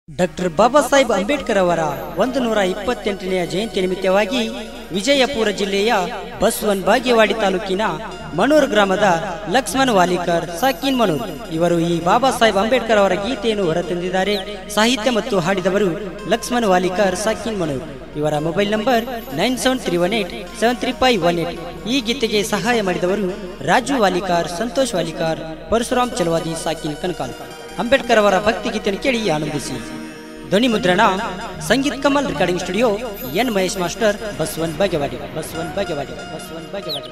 doctor ಬಾಬಾ ಸಾಹೇಬ್ ಅಂಬೇಡ್ಕರ್ ಅವರ ಒಂದು ನೂರ ಇಪ್ಪತ್ತೆಂಟನೆಯ ಜಯಂತಿ ನಿಮಿತ್ತವಾಗಿ ವಿಜಯಪುರ ಜಿಲ್ಲೆಯ ಬಸವನ್ ಬಾಗೇವಾಡಿ ತಾಲೂಕಿನ ಮಣೂರ್ ಗ್ರಾಮದ ಲಕ್ಷ್ಮಣ್ ವಾಲಿಕರ್ ಸಾಕಿನ್ ಮಣೂರ್ ಇವರು ಈ ಬಾಬಾ ಸಾಹೇಬ್ ಅಂಬೇಡ್ಕರ್ ಅವರ ಗೀತೆಯನ್ನು ಹೊರತಂದಿದ್ದಾರೆ ಸಾಹಿತ್ಯ ಮತ್ತು ಹಾಡಿದವರು ಲಕ್ಷ್ಮಣ್ ವಾಲಿಕರ್ ಸಾಕಿನ್ ಮಣೂರ್ ಇವರ mobile number nine seven three one eight seven three five one eight ಈ ಗೀತೆಗೆ ಸಹಾಯ ಮಾಡಿದವರು ರಾಜು ವಾಲಿಕಾರ್ ಸಂತೋಷ್ ವಾಲಿಕಾರ್ ಪರಶುರಾಮ್ ಚಲವಾದಿ ಸಾಕಿನ್ ಕನಕಾಲ್ ಅಂಬೇಡ್ಕರ್ ಅವರ ಭಕ್ತಿ ಗೀತೆಯನ್ನು ಕೇಳಿ ಆನಂದಿಸಿ ಧ್ವನಿ ಮುದ್ರಣ Sangeet Kamal recording studio N Mahesh master Basavan Bagewadi ಬಸವನ್ ಬಾಗೇವಾಡಿ ಬಸವನ್ ಬಾಗೇವಾಡಿ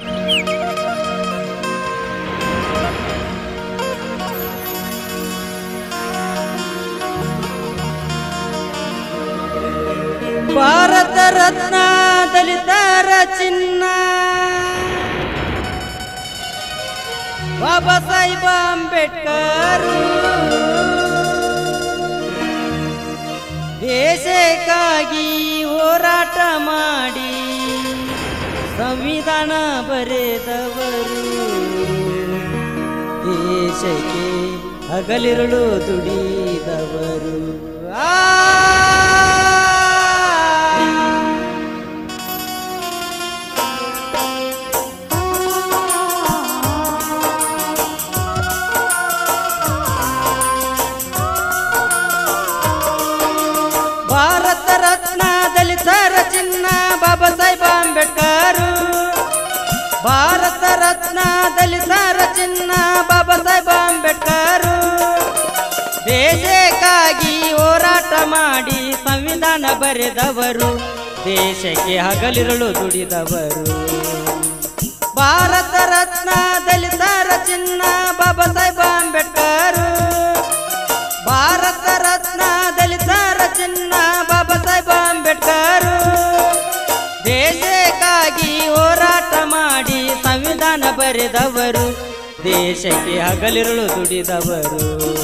ಭಾರತ ರತ್ನ ದಲಿತರ ಚಿನ್ನ ಬಾಬಾ ಸಾಹೇಬ ಅಂಬೇಡ್ಕರ್ ದೇಶಕ್ಕಾಗಿ ಹೋರಾಟ ಮಾಡಿ ಸಂವಿಧಾನ ಬರೆದವರು ದೇಶಕ್ಕೆ ಹಗಲಿರುಳು ದುಡಿದವರು ಆ ಭಾರತ ರತ್ನ ದಲಿತರ ಚಿನ್ನ ಬಾಬಾ ಸಾಹೇಬ ಅಂಬೇಡ್ಕರ್ ಭಾರತ ರತ್ನ ದಲಿತರ ಚಿನ್ನ ಬಾಬಾ ಸಾಹೇಬ ಅಂಬೇಡ್ಕರ್ ದೇಶಕ್ಕಾಗಿ ಹೋರಾಟ ಮಾಡಿ ಸಂವಿಧಾನ ಬರೆದವರು ದೇಶಕ್ಕೆ ಹಗಲಿರುಳು ದುಡಿದವರು ಭಾರತ ರತ್ನ ದಲಿತರ ಚಿನ್ನ ಬಾಬಾ ಸಾಹೇಬ ಅಂಬೇಡ್ಕರ್ ಭಾರತ ರತ್ನ ದಲಿತರ ಚಿನ್ನ ಬಾಬಾ ಸಾಹೇಬ ಅಂಬೇಡ್ಕರ್ ದೇಶಕ್ಕಾಗಿ ಹೋರಾಟ ಮಾಡಿ ಸಂವಿಧಾನ ಬರೆದವರು ದೇಶಕ್ಕೆ ಹಗಲಿರುಳು ದುಡಿದವರು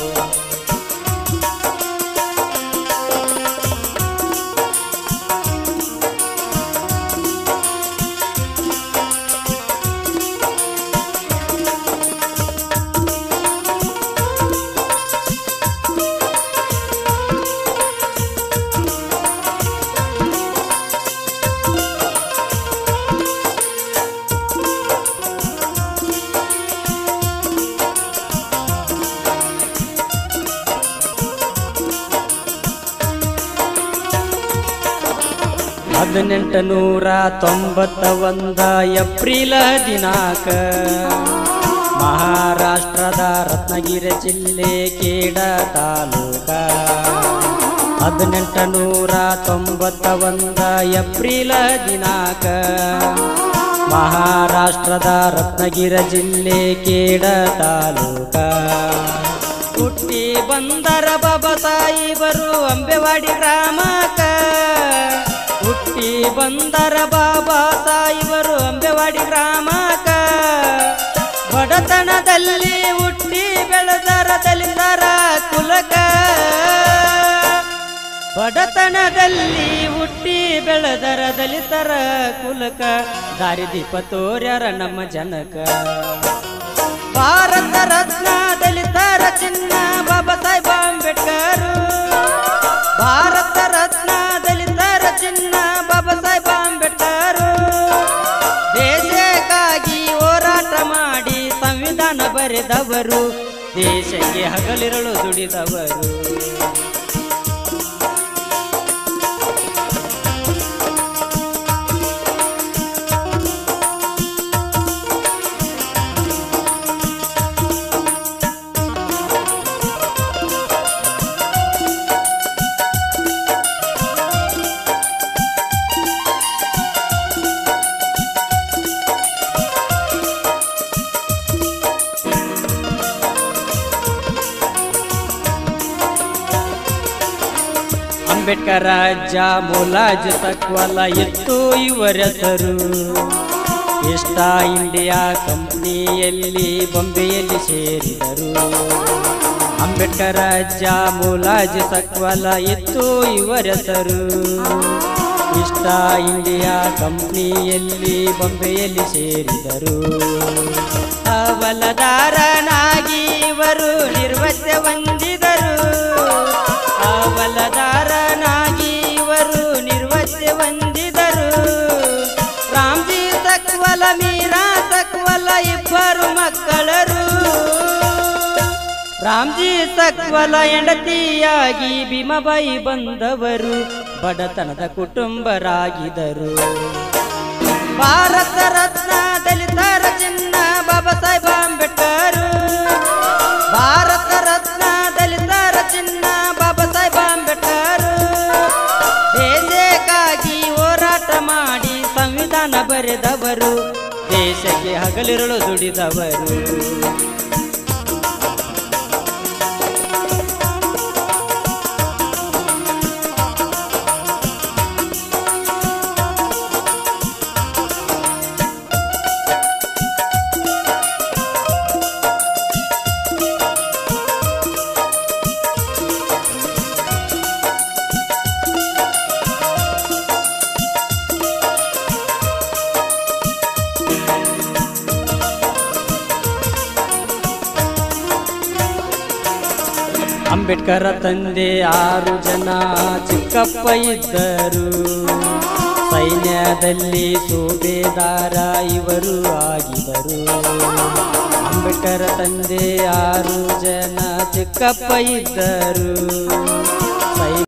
ಹದಿನೆಂಟು ನೂರ ತೊಂಬತ್ತ ಒಂದ ಏಪ್ರಿಲ ದಿನಾಂಕ ಮಹಾರಾಷ್ಟ್ರದ ರತ್ನಗಿರಿ ಜಿಲ್ಲೆ ಕೇಡ ತಾಲೂಕ ಹದಿನೆಂಟು ನೂರ ತೊಂಬತ್ತ ಒಂದ ಏಪ್ರಿಲ ದಿನಾಂಕ ಮಹಾರಾಷ್ಟ್ರದ ರತ್ನಗಿರಿ ಜಿಲ್ಲೆ ಕೇಡ ತಾಲೂಕ ಹುಟ್ಟಿ ಬಂದರ ಬಾಬಾ ಸಾಯಿಬರು ಅಂಬೆವಾಡಿ ಗ್ರಾಮಕ ಹುಟ್ಟಿ ಬಂದರ ಬಾಬಾ ಸಾಯಿಬರು ಅಂಬೆವಾಡಿ ಗ್ರಾಮಕ ಬಡತನದಲ್ಲಿ ಹುಟ್ಟಿ ಬೆಳೆದರ ದಲಿತರ ಕುಲಕ ಬಡತನದಲ್ಲಿ ಹುಟ್ಟಿ ಬೆಳೆದರ ದಲಿತರ ಕುಲಕ ದಾರಿದೀಪ ತೋರ್ಯಾರ ನಮ್ಮ ಜನಕ ಭಾರತ ರತ್ನ ದಲಿತರ ಚಿನ್ನ ಬಾಬಾ ಸಾಹೇಬ ಅಂಬೇಡ್ಕರ್ ಭಾರತ ರತ್ನ ದಲಿತರ ಚಿನ್ನ ಬಾಬಾ ಸಾಹೇಬ ಅಂಬೇಡ್ಕರ್ ದೇಶಕ್ಕಾಗಿ ಹೋರಾಟ ಮಾಡಿ ಸಂವಿಧಾನ ಬರೆದವರು ದೇಶಕ್ಕೆ ಹಗಲಿರಳು ದುಡಿದವರು ಅಂಬೇಡ್ಕರ್ ರಾಜ ಮುಲಾಜ್ ತಕ್ವಲ ಇತ್ತು ಇವರ ಹೆಸರು ಇಷ್ಟ ಇಂಡಿಯಾ ಕಂಪ್ನಿಯಲ್ಲಿ ಬೊಂಬೆಯಲ್ಲಿ ಸೇರಿದರು ಅಂಬೇಡ್ಕರ್ ರಾಜ ಮುಲಾಜ್ ತಕ್ವಲ ಇತ್ತು ಇವರ ಹೆಸರು ಇಷ್ಟ ಇಂಡಿಯಾ ಕಂಪ್ನಿಯಲ್ಲಿ ಬೊಂಬೆಯಲ್ಲಿ ಸೇರಿದರು ಅವಲದಾರನಾಗಿ ಇವರು ನಿರ್ವಸ್ಯ ಹೊಂದಿದರು ಅವ ಹವಲದಾರನಾಗಿ ಇವರು ನಿರ್ವಸ್ಯ ಹೊಂದಿದರು ರಾಮ್ಜಿ ಸಕ್ವಲ ಮೀರಾ ಸಕ್ವಲ ಇಬ್ಬರು ಮಕ್ಕಳರು ರಾಮ್ಜಿ ಸಕ್ವಲ ಹೆಂಡತಿಯಾಗಿ ಭೀಮಬಾಯಿ ಬಂದವರು ಬಡತನದ ಕುಟುಂಬರಾಗಿದರು ಭಾರತ ರತ್ನ ದಲಿತರ ಚಿನ್ನ ಬಾಬಾ ಸಾಹೇಬ್ ಅಂಬೇಡ್ಕರ್ ಭಾರತ ರತ್ನ ದಲಿತರ ಚಿನ್ನ ಬಾಬಾ ಸಾಹೇಬ್ ಅಂಬೇಡ್ಕರ್ ದೇಶಕ್ಕಾಗಿ ಹೋರಾಟ ಮಾಡಿ ಸಂವಿಧಾನ ಬರೆದವರು ದೇಶಕ್ಕೆ ಹಗಲಿರುಳು ದುಡಿದವರು ಅಂಬೇಡ್ಕರ ತಂದೆ ಆರು ಜನ ಚಿಕ್ಕಪ್ಪ ಇದ್ದರು ಸೈನ್ಯದಲ್ಲಿ ಸೂಬೇದಾರ ಇವರು ಆಗಿದರು ಅಂಬೇಡ್ಕರ ತಂದೆ ಆರು ಜನ ಚಿಕ್ಕಪ್ಪ ಇದ್ದರು